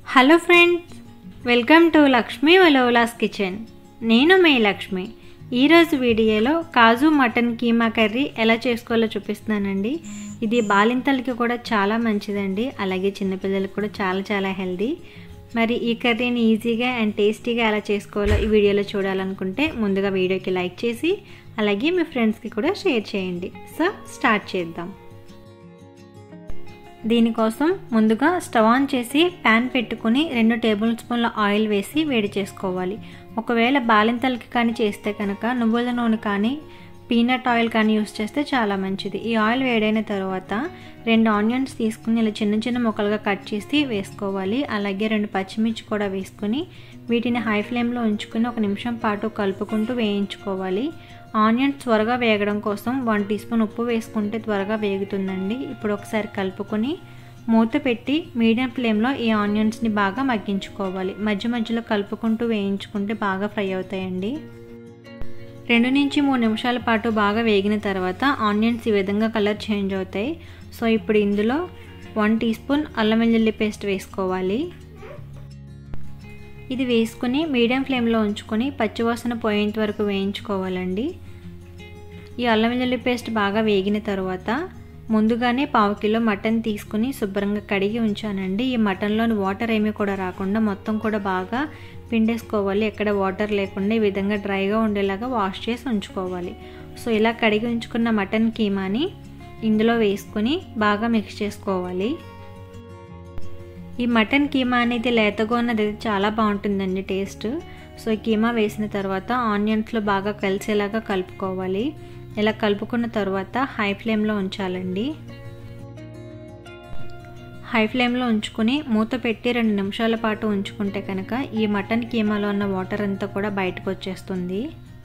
hello friends welcome to Lakshmi వలోలాస్ kitchen నేను మే లక్ష్మి ఈరోజు వీడియోలో కాజు మటన్ కీమా కర్రీ ఎలా చేసుకోవాలో చూపిస్తున్నానండి ఇది బాలింతలకి కూడా చాలా మంచిదండి అలాగే చిన్నపిల్లలకు కూడా చాలా చాలా హెల్దీ మరి ఈ కర్రీని ఈజీగా అండ్ టేస్టీగా ఎలా చేసుకోవాలో ఈ వీడియోలో చూడాలనుకుంటే ముందుగా వీడియోకి లైక్ చేసి అలాగే మీ ఫ్రెండ్స్కి కూడా షేర్ చేయండి సో స్టార్ట్ చేద్దాం దీనికోసం ముందుగా స్టవ్ ఆన్ చేసి ప్యాన్ పెట్టుకుని రెండు టేబుల్ స్పూన్ల ఆయిల్ వేసి వేడి చేసుకోవాలి ఒకవేళ బాలింతలకి కానీ చేస్తే కనుక నువ్వుల నూనె కానీ పీనట్ ఆయిల్ కానీ యూస్ చేస్తే చాలా మంచిది ఈ ఆయిల్ వేడైన తర్వాత రెండు ఆనియన్స్ తీసుకుని ఇలా చిన్న చిన్న ముక్కలుగా కట్ చేసి వేసుకోవాలి అలాగే రెండు పచ్చిమిర్చి కూడా వేసుకుని వీటిని హై ఫ్లేమ్లో ఉంచుకుని ఒక నిమిషం పాటు కలుపుకుంటూ వేయించుకోవాలి ఆనియన్స్ త్వరగా వేగడం కోసం వన్ టీ స్పూన్ ఉప్పు వేసుకుంటే త్వరగా వేగుతుందండి ఇప్పుడు ఒకసారి కలుపుకొని మూత పెట్టి మీడియం ఫ్లేమ్లో ఈ ఆనియన్స్ని బాగా మగ్గించుకోవాలి మధ్య మధ్యలో కలుపుకుంటూ వేయించుకుంటే బాగా ఫ్రై అవుతాయండి రెండు నుంచి మూడు నిమిషాల పాటు బాగా వేగిన తర్వాత ఆనియన్స్ ఈ విధంగా కలర్ చేంజ్ అవుతాయి సో ఇప్పుడు ఇందులో వన్ టీ స్పూన్ అల్లం వెల్లుల్లి పేస్ట్ వేసుకోవాలి ఇది వేసుకుని మీడియం ఫ్లేమ్లో ఉంచుకొని పచ్చివాసన పోయేంత వరకు వేయించుకోవాలండి ఈ అల్లం వెల్లుల్లి పేస్ట్ బాగా వేగిన తర్వాత ముందుగానే పావు కిలో మటన్ తీసుకుని శుభ్రంగా కడిగి ఉంచానండి ఈ మటన్లోని వాటర్ ఏమీ కూడా రాకుండా మొత్తం కూడా బాగా పిండేసుకోవాలి ఎక్కడ వాటర్ లేకుండా ఈ విధంగా డ్రైగా ఉండేలాగా వాష్ చేసి ఉంచుకోవాలి సో ఇలా కడిగి ఉంచుకున్న మటన్ కీమాని ఇందులో వేసుకొని బాగా మిక్స్ చేసుకోవాలి ఈ మటన్ కీమా అనేది లేతగా ఉన్నది చాలా బాగుంటుందండి టేస్ట్ సో ఈ కీమా వేసిన తర్వాత ఆనియన్స్లో బాగా కలిసేలాగా కలుపుకోవాలి ఇలా కలుపుకున్న తర్వాత హై ఫ్లేమ్లో ఉంచాలండి హై ఫ్లేమ్లో ఉంచుకుని మూత పెట్టి రెండు నిమిషాల పాటు ఉంచుకుంటే కనుక ఈ మటన్ కీమాలో ఉన్న వాటర్ అంతా కూడా బయటకు వచ్చేస్తుంది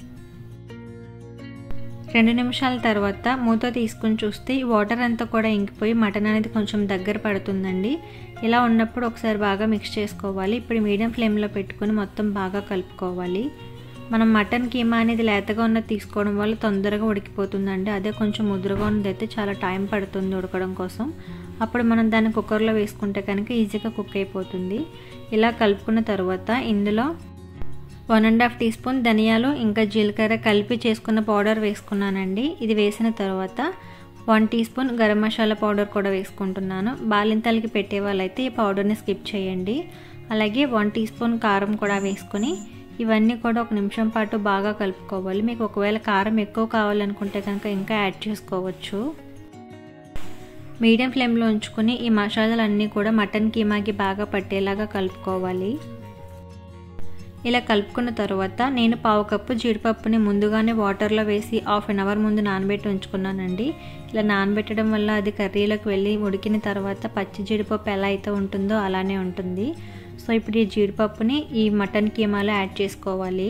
రెండు నిమిషాల తర్వాత మూత తీసుకుని చూస్తే ఈ వాటర్ అంతా కూడా ఇంకిపోయి మటన్ అనేది కొంచెం దగ్గర పడుతుందండి ఇలా ఉన్నప్పుడు ఒకసారి బాగా మిక్స్ చేసుకోవాలి ఇప్పుడు మీడియం ఫ్లేమ్లో పెట్టుకుని మొత్తం బాగా కలుపుకోవాలి మనం మటన్ కీమా అనేది లేతగా ఉన్నది తీసుకోవడం వల్ల తొందరగా ఉడికిపోతుందండి అదే కొంచెం ముదురుగా ఉన్నది అయితే చాలా టైం పడుతుంది ఉడకడం కోసం అప్పుడు మనం దాన్ని కుక్కర్లో వేసుకుంటే కనుక ఈజీగా కుక్ అయిపోతుంది ఇలా కలుపుకున్న తర్వాత ఇందులో one and half teaspoon ధనియాలు ఇంకా జీలకర్ర కలిపి చేసుకున్న పౌడర్ వేసుకున్నానండి ఇది వేసిన తర్వాత one teaspoon garam masala powder కూడా వేసుకుంటున్నాను బాలింతలకి పెట్టే వాళ్ళైతే ఈ పౌడర్ని స్కిప్ చేయండి అలాగే వన్ టీ స్పూన్ కారం కూడా వేసుకొని ఇవన్నీ కూడా ఒక నిమిషం పాటు బాగా కలుపుకోవాలి మీకు ఒకవేళ కారం ఎక్కువ కావాలనుకుంటే కనుక ఇంకా యాడ్ చేసుకోవచ్చు మీడియం ఫ్లేమ్లో ఉంచుకొని ఈ మసాలాలన్నీ కూడా మటన్ కీమాకి బాగా పట్టేలాగా కలుపుకోవాలి ఇలా కలుపుకున్న తర్వాత నేను పావు కప్పు జీడిపప్పుని ముందుగానే వాటర్లో వేసి హాఫ్ అన్ అవర్ ముందు నానబెట్టి ఉంచుకున్నానండి ఇలా నానబెట్టడం వల్ల అది కర్రీలోకి వెళ్ళి ఉడికిన తర్వాత పచ్చి జీడిపప్పు ఎలా అయితే ఉంటుందో అలానే ఉంటుంది సో ఇప్పుడు ఈ జీడిపప్పుని ఈ మటన్ కీమాలో యాడ్ చేసుకోవాలి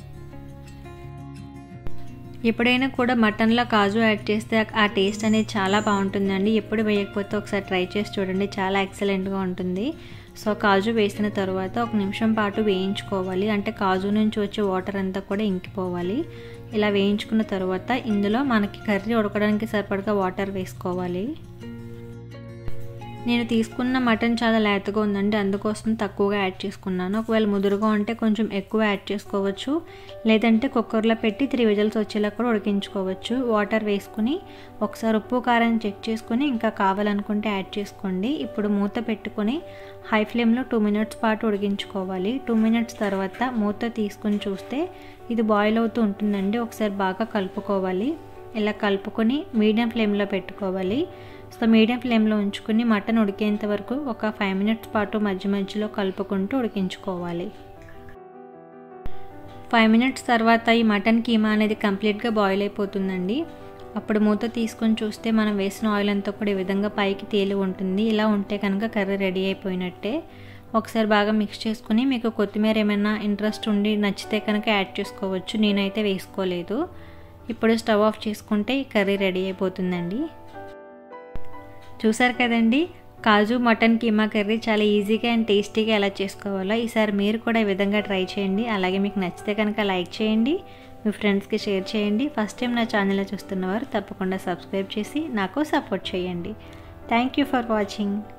ఎప్పుడైనా కూడా మటన్లో కాజు యాడ్ చేస్తే ఆ టేస్ట్ అనేది చాలా బాగుంటుందండి ఎప్పుడు వేయకపోతే ఒకసారి ట్రై చేసి చూడండి చాలా ఎక్సలెంట్గా ఉంటుంది సో కాజు వేసిన తర్వాత ఒక నిమిషం పాటు వేయించుకోవాలి అంటే కాజు నుంచి వచ్చే వాటర్ అంతా కూడా ఇంకిపోవాలి ఇలా వేయించుకున్న తర్వాత ఇందులో మనకి కర్రీ ఉడకడానికి సరిపడగా వాటర్ వేసుకోవాలి నేను తీసుకున్న మటన్ చాలా లేతగా ఉందండి అందుకోసం తక్కువగా యాడ్ చేసుకున్నాను ఒకవేళ ముదురుగా ఉంటే కొంచెం ఎక్కువ యాడ్ చేసుకోవచ్చు లేదంటే కుక్కర్లో పెట్టి త్రీ విజల్స్ వచ్చేలా కూడా ఉడికించుకోవచ్చు వాటర్ వేసుకుని ఒకసారి ఉప్పు కారం చెక్ చేసుకుని ఇంకా కావాలనుకుంటే యాడ్ చేసుకోండి ఇప్పుడు మూత పెట్టుకొని హై ఫ్లేమ్లో టూ మినిట్స్ పాటు ఉడికించుకోవాలి టూ మినిట్స్ తర్వాత మూత తీసుకుని చూస్తే ఇది బాయిల్ అవుతూ ఉంటుందండి ఒకసారి బాగా కలుపుకోవాలి ఇలా కలుపుకొని మీడియం ఫ్లేమ్లో పెట్టుకోవాలి సో మీడియం ఫ్లేమ్లో ఉంచుకుని మటన్ ఉడికేంత వరకు ఒక ఫైవ్ మినిట్స్ పాటు మధ్య మధ్యలో కలుపుకుంటూ ఉడికించుకోవాలి ఫైవ్ మినిట్స్ తర్వాత ఈ మటన్ కీమా అనేది కంప్లీట్గా బాయిల్ అయిపోతుందండి అప్పుడు మూత తీసుకొని చూస్తే మనం వేసిన ఆయిల్ అంతా కూడా ఈ విధంగా పైకి తేలి ఉంటుంది ఇలా ఉంటే కనుక కర్రీ రెడీ అయిపోయినట్టే ఒకసారి బాగా మిక్స్ చేసుకుని మీకు కొత్తిమీర ఏమైనా ఇంట్రెస్ట్ ఉండి నచ్చితే కనుక యాడ్ చేసుకోవచ్చు నేనైతే వేసుకోలేదు ఇప్పుడు స్టవ్ ఆఫ్ చేసుకుంటే ఈ కర్రీ రెడీ అయిపోతుందండి చూసారు కదండి కాజు మటన్ కీమా కర్రీ చాలా ఈజీగా అండ్ టేస్టీగా ఎలా చేసుకోవాలో ఈసారి మీరు కూడా ఈ విధంగా ట్రై చేయండి అలాగే మీకు నచ్చితే కనుక లైక్ చేయండి మీ ఫ్రెండ్స్కి షేర్ చేయండి ఫస్ట్ టైం నా ఛానల్లో చూస్తున్నవారు తప్పకుండా సబ్స్క్రైబ్ చేసి నాకు సపోర్ట్ చేయండి థ్యాంక్ యూ ఫర్ వాచింగ్